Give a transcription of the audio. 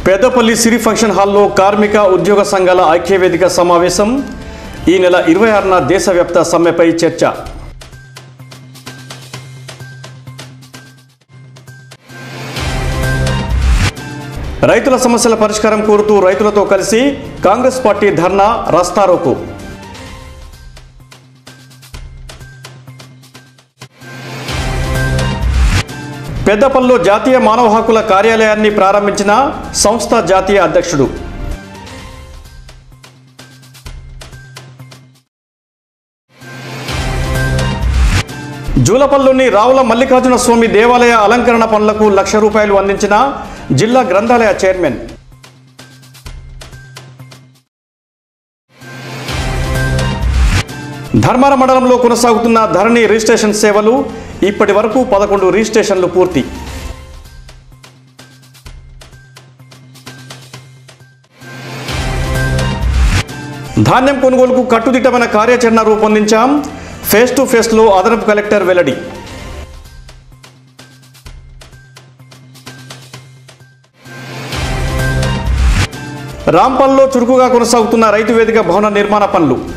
పెద్దపల్లి సిరి function హాల్లో కార్మిక ఉద్యోగ సంఘాల ఐక్యవేదిక సమావేశం ఈ నెల ఇరవై ఆరున దేశవ్యాప్త సమ్మెపై చర్చ రైతుల సమస్యల పరిష్కారం కోరుతూ రైతులతో కలిసి కాంగ్రెస్ పార్టీ ధర్నా రస్తారోకు పెద్దపల్లిలో జాతీయ మానవ హక్కుల కార్యాలయాన్ని ప్రారంభించిన సంస్థ జాతీయ అధ్యక్షుడు జూలపల్లిలోని రావుల మల్లికార్జున స్వామి దేవాలయ అలంకరణ పనులకు లక్ష రూపాయలు అందించిన జిల్లా గ్రంథాలయ చైర్మన్ ధర్మార మండలంలో కొనసాగుతున్న ధరణి రిజిస్ట్రేషన్ సేవలు ఇప్పటి వరకు పదకొండు రిజిస్ట్రేషన్లు పూర్తి ధాన్యం కొనుగోలుకు కట్టుదిట్టమైన కార్యాచరణ రూపొందించాం ఫేస్ టు ఫేస్లో అదనపు కలెక్టర్ వెల్లడి రాంపల్లో చురుకుగా కొనసాగుతున్న రైతు వేదిక భవన నిర్మాణ పనులు